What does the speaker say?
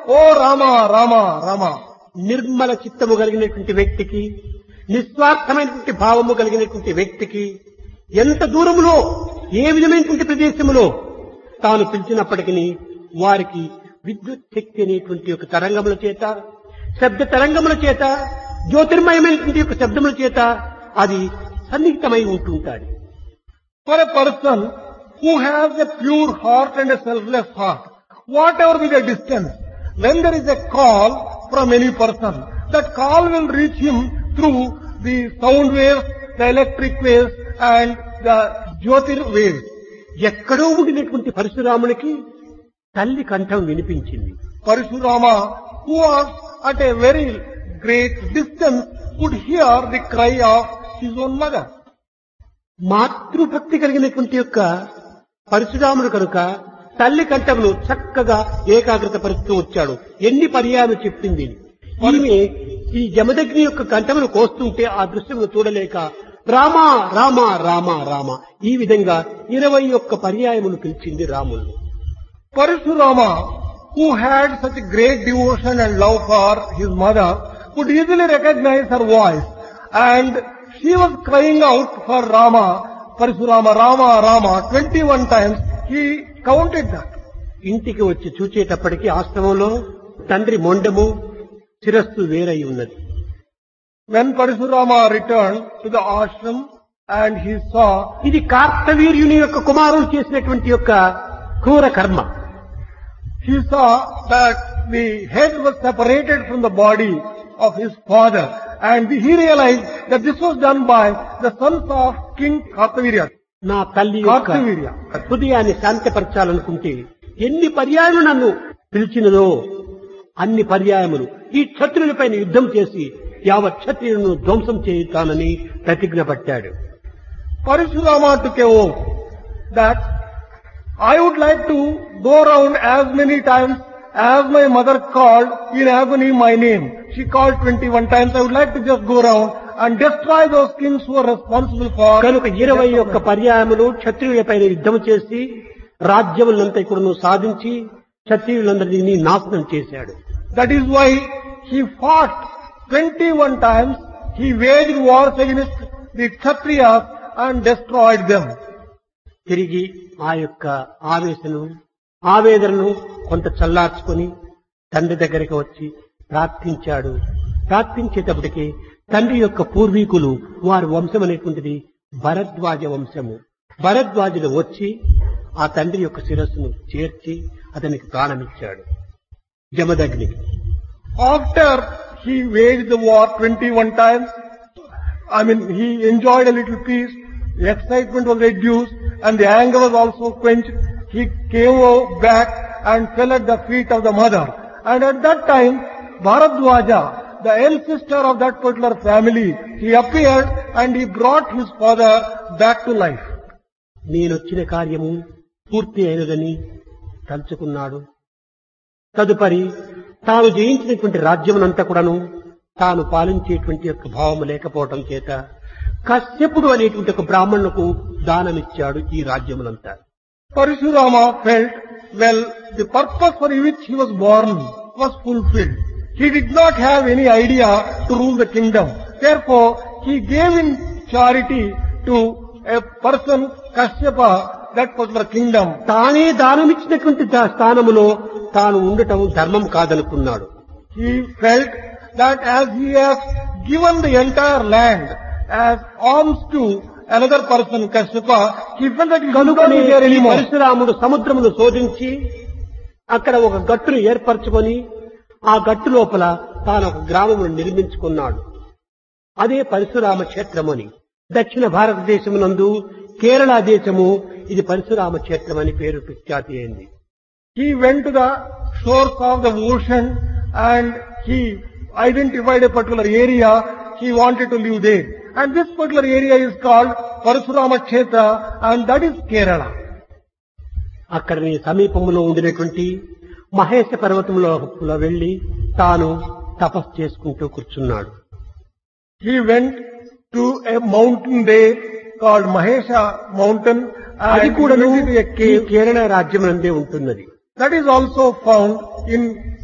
oh Rama, Rama, Rama. Nirmala చిత్తము కలిగినటువంటి వ్యక్తికి నిస్వార్థమైనటువంటి భావము కలిగినటువంటి వ్యక్తికి ఎంత దూరములో ఏ విధమైనటువంటి ప్రదేశములో తాను పిలిచినప్పటికీ వారికి విద్యుత్ శక్తి అనేటువంటి ఒక తరంగముల చేత శబ్ద తరంగముల చేత జ్యోతిర్మయమైనటువంటి యొక్క శబ్దముల చేత అది సన్నిహితమై ఉంటుంటాడు For a person who has a pure heart and a selfless heart, whatever be the distance, when there is a call from any person, that call will reach him through the sound waves, the electric waves and the jyotir waves. ఎక్కడో ఉండినటువంటి పరశురామునికి తల్లి కంఠం వినిపించింది Parashurama, who was at a very great distance, could hear the cry of his own mother. మాతృభక్తి కలిగినటువంటి యొక్క పరశురాముడు కనుక తల్లి కంఠమును చక్కగా ఏకాగ్రత పరుస్తూ వచ్చాడు ఎన్ని పర్యాలు చెప్పింది ఈమె ఈ జమదగ్ని యొక్క కంఠమును కోస్తుంటే ఆ దృశ్యమును చూడలేక రామా రామా రామా రామ ఈ విధంగా ఇరవై ఒక్క పర్యాయములు పిలిచింది Ramulu Parashurama, who had such great devotion and love for his mother, could easily recognize her voice. And she was crying out for Rama, Parashurama, Rama, Rama, 21 times. He counted that. ఇంటికి వచ్చి చూచేటప్పటికి ఆశ్రమంలో తండ్రి మొండము శిరస్సు వేరై ఉన్నది When Parashurama returned to the ashram and he saw ఇది కార్తవీర్యుని యొక్క కుమారులు చేసినటువంటి యొక్క క్రూర కర్మ he saw that the head was separated from the body of his father and he realized that this was done by the sons of King Kartavirya. నా తల్లి యొక్క కార్తవీర్య. హృదయాన్ని శాంతపరచాలనుకుంటే ఎన్ని పర్యాయములు నన్ను పిలిచినదో అన్ని పర్యాయములు ఈ క్షత్రులపైన యుద్ధం చేసి యావత్ క్షత్రియులను ధ్వంసం చేయుతానని ప్రతిజ్ఞ పట్టాడు Parashurama took a oath that I would like to go around as many times as my mother called in agony my name. She called 21 times. I would like to just go around and destroy those kings who are responsible for కనుక ఇరవై ఒక్క పర్యాయములు క్షత్రియులపైన యుద్ధం చేసి రాజ్యములంతా కూడాను సాధించి క్షత్రియులందరినీ నాశనం చేశాడు That is why he fought 21 times. He waged wars against the Kshatriyas and destroyed them. తిరిగి ఆ యొక్క ఆవేశను ఆవేదనను కొంత చల్లార్చుకొని తండ్రి దగ్గరికి వచ్చి ప్రార్థించాడు ప్రార్థించేటప్పటికి తండ్రి యొక్క పూర్వీకులు వారి వంశం అనేటువంటిది భరద్వాజ వంశము భరద్వాజులు వచ్చి ఆ తండ్రి యొక్క శిరస్సును చేర్చి అతనికి ప్రాణమిచ్చాడు జమదగ్నికి After he waged the war 21 times, I mean, he enjoyed a little peace, the excitement was reduced, and the anger was also quenched. He came o- back and fell at the feet of the mother. And at that time, Bharadwaja, the eldest sister of that particular family, he appeared and he brought his father back to life. నేనొచ్చిన కార్యము పూర్తి అయినదని తలుచుకున్నాడు తదుపరి తాను జయించినటువంటి రాజ్యమునంతా కూడాను తాను పాలించేటువంటి యొక్క భావము లేకపోవటం చేత కశ్యపుడు అనేటువంటి ఒక బ్రాహ్మణులకు దానమిచ్చాడు ఈ రాజ్యములంతా Parashurama felt, well, the purpose for which he was born was fulfilled. He did not have any idea to rule the kingdom. Therefore, he gave in charity to a person, Kashyapa, that particular kingdom. తానే దానమిచ్చినటువంటి దా- స్థానములో తాను ఉండటం ధర్మం కాదనుకున్నాడు He felt that as he has given the entire land as alms to another person, Kashyapa, he felt that he could not కనుకనే be there ఈ anymore. పరశురాముడు సముద్రమును శోధించి అక్కడ ఒక గట్టును ఏర్పరచుకొని ఆ గట్టు లోపల తాను ఒక గ్రామమును నిర్మించుకున్నాడు అదే పరశురామ క్షేత్రమని దక్షిణ భారతదేశమునందు కేరళ దేశము ఇది పరశురామ క్షేత్రం అని పేరు ప్రఖ్యాతి అయింది He went to the shores of the ocean and he identified a particular area he wanted to live there. And this particular area is called Parasurama Kshetra and that is Kerala. అక్కడని సమీపంలో ఉండినటువంటి మహేశ పర్వతంలో వెళ్లి తాను తపస్సు చేసుకుంటూ కూర్చున్నాడు He went to a mountain there called Mahesha mountain అది and కూడా he went into a ఈ cave కేరళ రాజ్యం నందే ఉంటున్నది that is also found in